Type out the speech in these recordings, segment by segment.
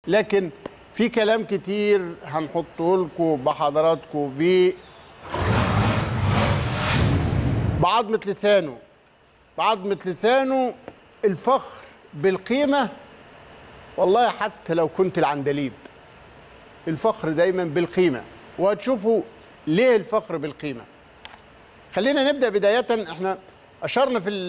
لكن في كلام كتير هنحطه لكم بحضراتكم ب بعظمة لسانه بعظمة لسانه الفخر بالقيمة والله حتى لو كنت العندليب الفخر دايما بالقيمة وهتشوفوا ليه الفخر بالقيمة خلينا نبدأ بداية احنا أشرنا في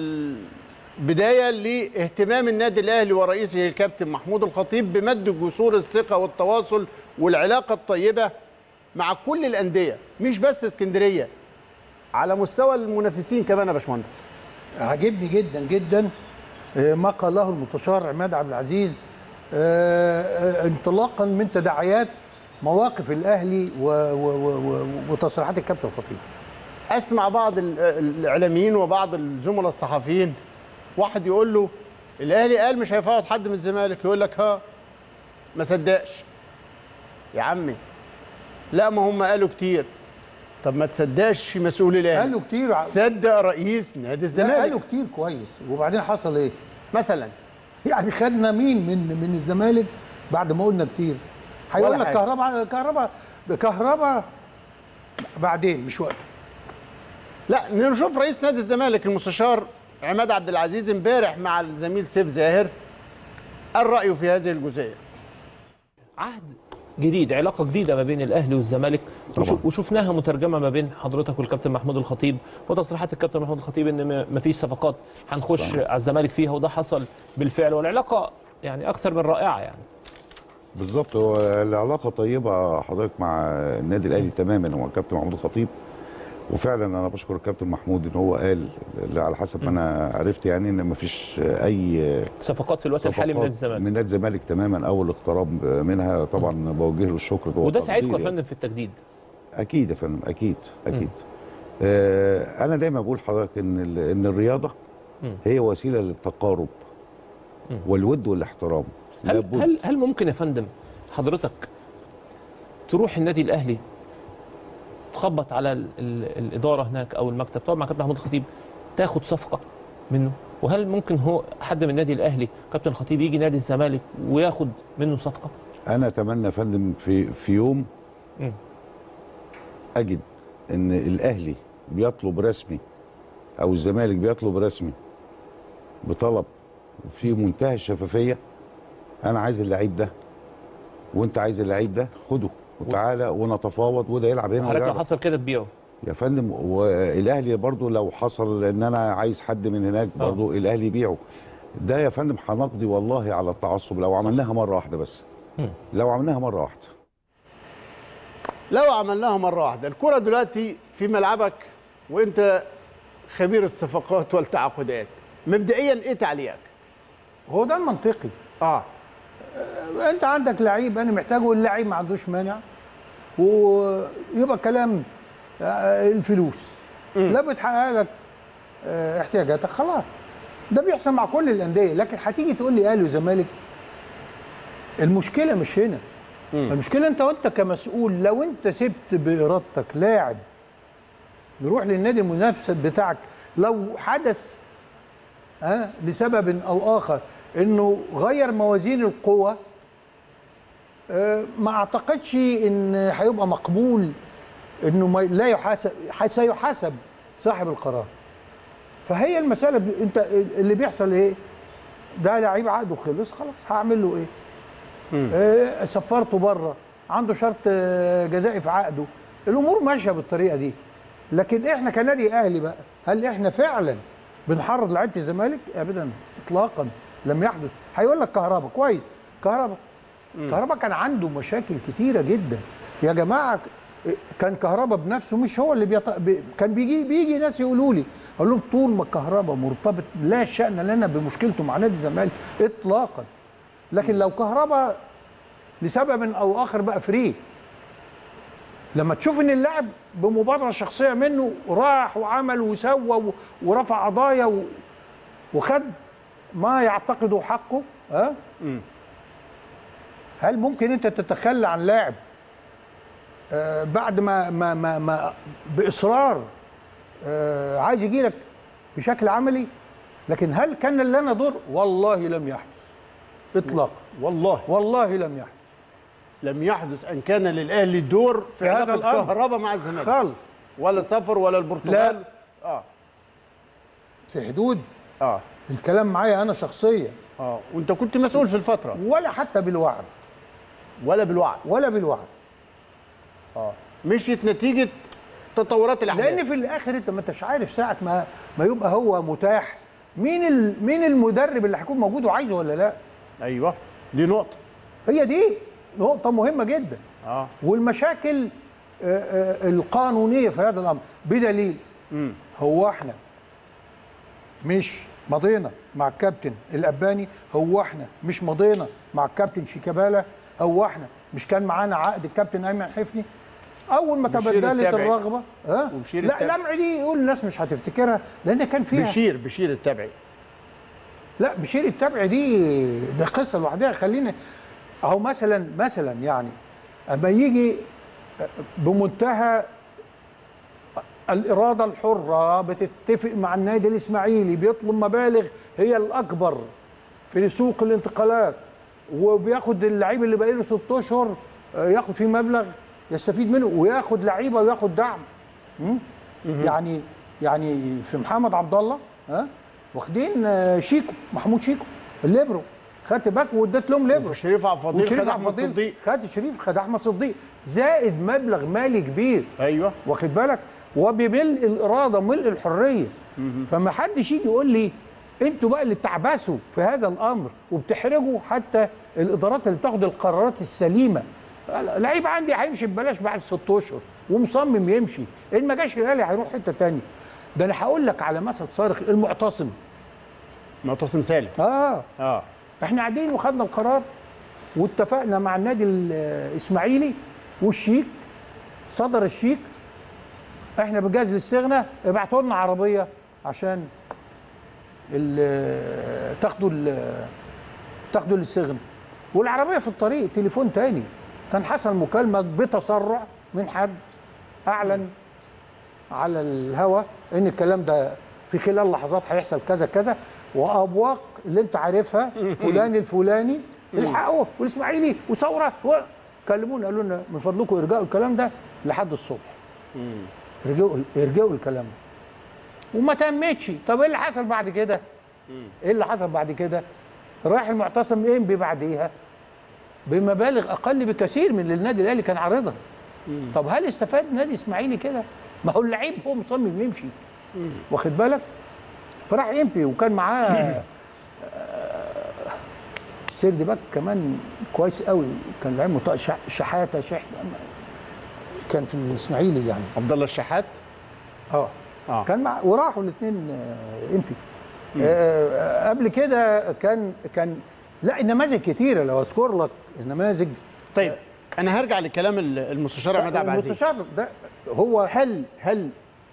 البداية لاهتمام النادي الأهلي ورئيسه الكابتن محمود الخطيب بمد جسور الثقة والتواصل والعلاقة الطيبة مع كل الأندية مش بس اسكندرية على مستوى المنافسين كمان يا باشمهندس عجبني جدا جدا آه، ما قاله المستشار عماد عبد العزيز آه، آه، انطلاقا من تداعيات مواقف الاهلي و- و- و- و- وتصريحات الكابتن الخطيب اسمع بعض ال- الاعلاميين وبعض الزملاء الصحفيين واحد يقول له الاهلي قال مش هيفاوض حد من الزمالك يقول لك ها ما صدقش يا عمي لا ما هم قالوا كتير طب ما تصدقش مسؤول الاهلي قالوا كتير ع- صدق رئيس نادي لا، الزمالك قالوا كتير كويس وبعدين حصل ايه؟ مثلا يعني خدنا مين من من الزمالك بعد ما قلنا كتير هيقول ولا لك حاجة. كهرباء كهرباء كهرباء بعدين مش وقت لا نشوف رئيس نادي الزمالك المستشار عماد عبد العزيز امبارح مع الزميل سيف زاهر قال رايه في هذه الجزئيه عهد جديد علاقه جديده ما بين الاهلي والزمالك وش- وشفناها مترجمه ما بين حضرتك والكابتن محمود الخطيب وتصريحات الكابتن محمود الخطيب ان ما- ما فيش صفقات هنخش على الزمالك فيها وده حصل بالفعل والعلاقه يعني اكثر من رائعه يعني بالظبط هو العلاقه طيبه حضرتك مع النادي الاهلي تماما هو الكابتن محمود الخطيب وفعلا انا بشكر الكابتن محمود ان هو قال اللي على حسب ما انا عرفت يعني ان مفيش اي صفقات في الوقت الحالي من نادي الزمالك من نادي الزمالك تماما او الاقتراب منها طبعا بوجه له الشكر وده والتقدير ساعدكم يا يعني. فندم في التجديد اكيد يا فندم اكيد اكيد آه انا دايما بقول لحضرتك ان ال- ان الرياضه هي وسيله للتقارب والود والاحترام هل لابد. هل هل ممكن يا فندم حضرتك تروح النادي الاهلي تخبط على ال ال الاداره هناك او المكتب تقعد مع كابتن محمود الخطيب تاخد صفقه منه وهل ممكن هو حد من النادي الاهلي كابتن الخطيب يجي نادي الزمالك وياخد منه صفقه انا اتمنى يا فندم في في يوم مم. اجد ان الاهلي بيطلب رسمي او الزمالك بيطلب رسمي بطلب في منتهى الشفافيه انا عايز اللعيب ده وانت عايز اللعيب ده خده وتعالى ونتفاوض وده يلعب هنا حضرتك وده لو يلعب. حصل كده تبيعه يا فندم والاهلي برضو لو حصل ان انا عايز حد من هناك برضو الاهلي يبيعه ده يا فندم هنقضي والله على التعصب لو عملناها مره واحده بس لو عملناها مره واحده لو عملناها مره واحده الكره دلوقتي في ملعبك وانت خبير الصفقات والتعاقدات مبدئيا ايه تعليقك هو ده المنطقي اه انت عندك لعيب انا محتاجه واللعيب ما عندوش مانع ويبقى كلام آه، الفلوس لا بتحقق لك آه، احتياجاتك خلاص ده بيحصل مع كل الانديه لكن هتيجي تقول لي اهلي وزمالك المشكله مش هنا المشكله انت وانت كمسؤول لو انت سبت بارادتك لاعب يروح للنادي المنافس بتاعك لو حدث ها لسبب او اخر انه غير موازين القوه آه، ما اعتقدش ان هيبقى مقبول انه ما لا يحاسب سيحاسب صاحب القرار فهي المساله ب... انت اللي بيحصل ايه ده لعيب عقده خلص خلاص هعمل له ايه آه، سفرته بره عنده شرط آه، جزائي في عقده الامور ماشيه بالطريقه دي لكن احنا كنادي اهلي بقى هل احنا فعلا بنحرض لعيبه الزمالك ابدا اطلاقا لم يحدث هيقول لك كهربا كويس كهربا كهربا كان عنده مشاكل كتيره جدا يا جماعه كان كهربا بنفسه مش هو اللي بيط... بي... كان بيجي بيجي ناس يقولوا لي اقول لهم طول ما كهربا مرتبط لا شان لنا بمشكلته مع نادي الزمالك اطلاقا لكن لو كهربا لسبب او اخر بقى فري لما تشوف ان اللاعب بمبادره شخصيه منه راح وعمل وسوى و- ورفع قضايا و- وخد ما يعتقده حقه ها هل ممكن انت تتخلى عن لاعب آه بعد ما ما ما, ما باصرار آه عايز يجي لك بشكل عملي لكن هل كان لنا دور والله لم يحدث اطلاقا والله والله لم يحدث لم يحدث ان كان للاهلي دور في, في هذا علاقه الأمر. كهرباء مع الزمالك خالص ولا سفر ولا البرتغال اه في حدود اه الكلام معايا انا شخصيا اه وانت كنت مسؤول في الفتره ولا حتى بالوعد ولا بالوعد ولا بالوعد مشيت نتيجه تطورات الاحداث لان في الاخر انت ما انتش عارف ساعه ما ما يبقى هو متاح مين ال... مين المدرب اللي هيكون موجود وعايزه ولا لا ايوه دي نقطه هي دي نقطه مهمه جدا اه والمشاكل آه، آه، القانونيه في هذا الامر بدليل هو احنا مش مضينا مع الكابتن الاباني هو احنا مش مضينا مع الكابتن شيكابالا هو احنا مش كان معانا عقد الكابتن ايمن حفني اول ما بشير تبدلت التابعي. الرغبه ها وبشير لا التابعي. لمع دي يقول الناس مش هتفتكرها لان كان فيها بشير بشير التبعي لا بشير التبع دي ده قصه لوحدها خلينا اهو مثلا مثلا يعني اما يجي بمنتهى الاراده الحره بتتفق مع النادي الاسماعيلي بيطلب مبالغ هي الاكبر في سوق الانتقالات وبياخد اللعيب اللي باقي له ست اشهر آه، ياخد فيه مبلغ يستفيد منه وياخد لعيبه وياخد دعم م? يعني يعني في محمد عبد الله ها واخدين آه، شيكو محمود شيكو الليبرو خدت باك واديت لهم ليبرو وشريف عبد الفضيل وشريف خد عبد احمد الفضيل صديق خد شريف خد احمد صديق زائد مبلغ مالي كبير ايوه واخد بالك وبملء الاراده ملء الحريه فما حدش يجي يقول لي انتوا بقى اللي بتعبثوا في هذا الامر وبتحرجوا حتى الادارات اللي بتاخد القرارات السليمه لعيب عندي هيمشي ببلاش بعد ست اشهر ومصمم يمشي ان ما جاش الاهلي هيروح حته تانية ده انا هقول لك على مثل صارخ المعتصم معتصم سالم اه اه احنا قاعدين وخدنا القرار واتفقنا مع النادي الاسماعيلي والشيك صدر الشيك احنا بجهاز الاستغناء ابعتوا لنا عربيه عشان ال- تاخدوا ال- تاخدوا الاستغناء والعربيه في الطريق تليفون تاني كان حصل مكالمه بتسرع من حد اعلن على الهوا ان الكلام ده في خلال لحظات هيحصل كذا كذا وابواق اللي انت عارفها فلان الفلاني الحقوه والاسماعيلي وثوره و... كلمونا قالوا لنا من فضلكم ارجعوا الكلام ده لحد الصبح ارجعوا ارجعوا الكلام ده وما تمتش طب ايه اللي حصل بعد كده؟ ايه اللي حصل بعد كده؟ راح المعتصم انبي بعديها بمبالغ اقل بكثير من اللي النادي الاهلي كان عارضها طب هل استفاد النادي الاسماعيلي كده؟ ما هو اللعيب هو مصمم يمشي واخد بالك؟ فراح يمبي وكان معاه آه، سيرد باك كمان كويس قوي كان لعيب مط- شح- شحاته شح كان في الاسماعيلي يعني عبد الله الشحات اه آه. كان مع وراحوا الاثنين ام بي آه قبل كده كان كان لا النماذج كتيره لو اذكر لك النماذج طيب انا هرجع لكلام ال- المستشار عماد عبد العزيز المستشار ده هو هل هل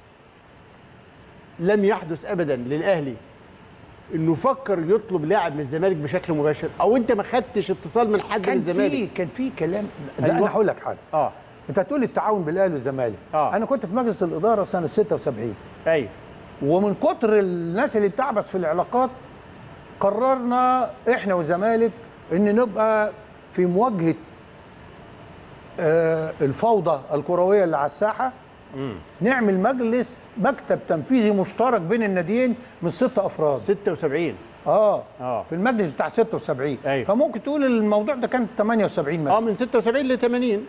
لم يحدث ابدا للاهلي انه فكر يطلب لاعب من الزمالك بشكل مباشر او انت ما خدتش اتصال من حد من كان الزمالك في كان في كلام لا أيوة. انا هقول لك حاجه اه انت هتقول التعاون بالاهلي والزمالك آه. انا كنت في مجلس الاداره سنه 76 ايوه ومن كتر الناس اللي بتعبث في العلاقات قررنا احنا والزمالك ان نبقى في مواجهه آه، الفوضى الكرويه اللي على الساحه نعمل مجلس مكتب تنفيذي مشترك بين الناديين من ست افراد 76 اه آه. في المجلس بتاع 76 أيوة. فممكن تقول الموضوع ده كان 78 مثلا اه من 76 ل 80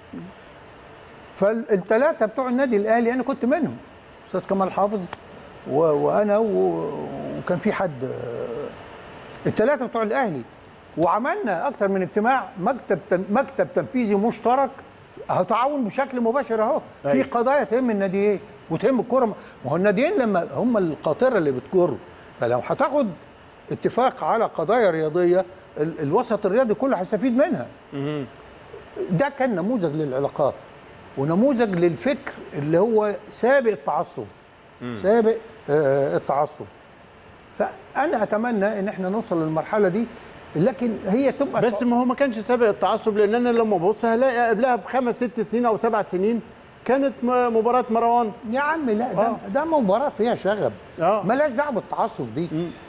فالثلاثه بتوع النادي الاهلي انا كنت منهم استاذ كمال حافظ و... وانا و... وكان في حد الثلاثه بتوع الاهلي وعملنا اكثر من اجتماع مكتب تن... مكتب تنفيذي مشترك اهو تعاون بشكل مباشر اهو في أيوة. قضايا تهم الناديين وتهم الكره ما هو الناديين لما هم القاطره اللي بتجر فلو هتاخد اتفاق على قضايا رياضيه ال... الوسط الرياضي كله هيستفيد منها ده كان نموذج للعلاقات ونموذج للفكر اللي هو سابق التعصب سابق آه، التعصب فانا اتمنى ان احنا نوصل للمرحله دي لكن هي تبقى بس ما هو ما كانش سابق التعصب لان انا لما ببص هلاقي قبلها بخمس ست سنين او سبع سنين كانت م- مباراه مروان يا عم لا ده, آه. ده مباراه فيها شغب آه. ملاش دعوه بالتعصب دي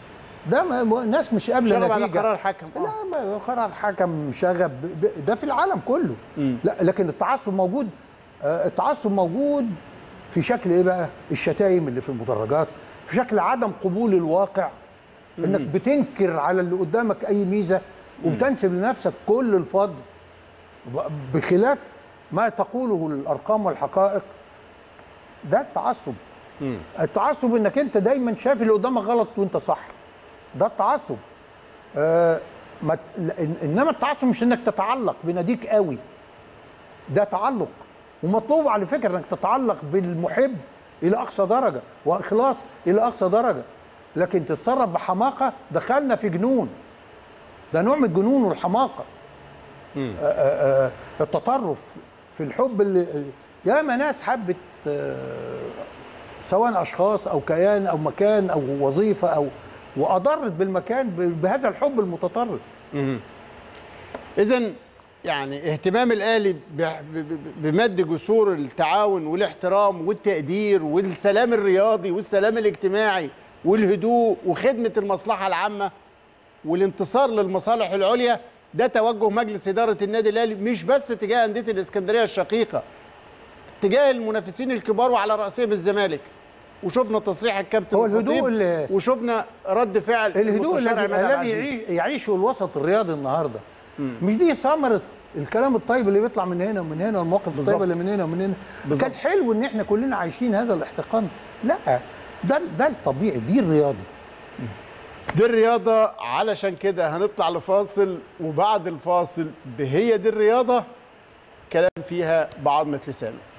ده ما- ما- ناس مش قابله شغب على نتيجه قرار حكم آه. لا ما قرار حكم شغب ب- ده في العالم كله لا لكن التعصب موجود آه، التعصب موجود في شكل ايه بقى الشتايم اللي في المدرجات في شكل عدم قبول الواقع انك بتنكر على اللي قدامك اي ميزه وبتنسب لنفسك كل الفضل ب- بخلاف ما تقوله الارقام والحقائق ده التعصب التعصب انك انت دايما شايف اللي قدامك غلط وانت صح ده التعصب آه ما ت- لا، إن- انما التعصب مش انك تتعلق بناديك قوي ده تعلق ومطلوب على فكره انك تتعلق بالمحب الى اقصى درجه واخلاص الى اقصى درجه لكن تتصرف بحماقه دخلنا في جنون ده نوع من الجنون والحماقه آه، آه، آه، التطرف في الحب اللي ياما ناس حبت آه، سواء اشخاص او كيان او مكان او وظيفه او واضرت بالمكان ب- بهذا الحب المتطرف اذا يعني اهتمام الاهلي ب- ب- ب- بمد جسور التعاون والاحترام والتقدير والسلام الرياضي والسلام الاجتماعي والهدوء وخدمه المصلحه العامه والانتصار للمصالح العليا ده توجه مجلس اداره النادي الاهلي مش بس تجاه انديه الاسكندريه الشقيقه تجاه المنافسين الكبار وعلى راسهم الزماش وشفنا تصريح الكابتن هو الهدوء الخطيب اللي- وشفنا رد فعل الهدوء المستشار الذي عماد عبد الذي العزيز. يعيش- يعيشه الوسط الرياضي النهارده مش دي ثمره الكلام الطيب اللي بيطلع من هنا ومن هنا والمواقف بالظبط. الطيبه اللي من هنا ومن هنا بالظبط. كان حلو ان احنا كلنا عايشين هذا الاحتقان لا ده ده الطبيعي دي الرياضي دي الرياضة علشان كده هنطلع لفاصل وبعد الفاصل بهي دي الرياضة كلام فيها بعضمة لسانه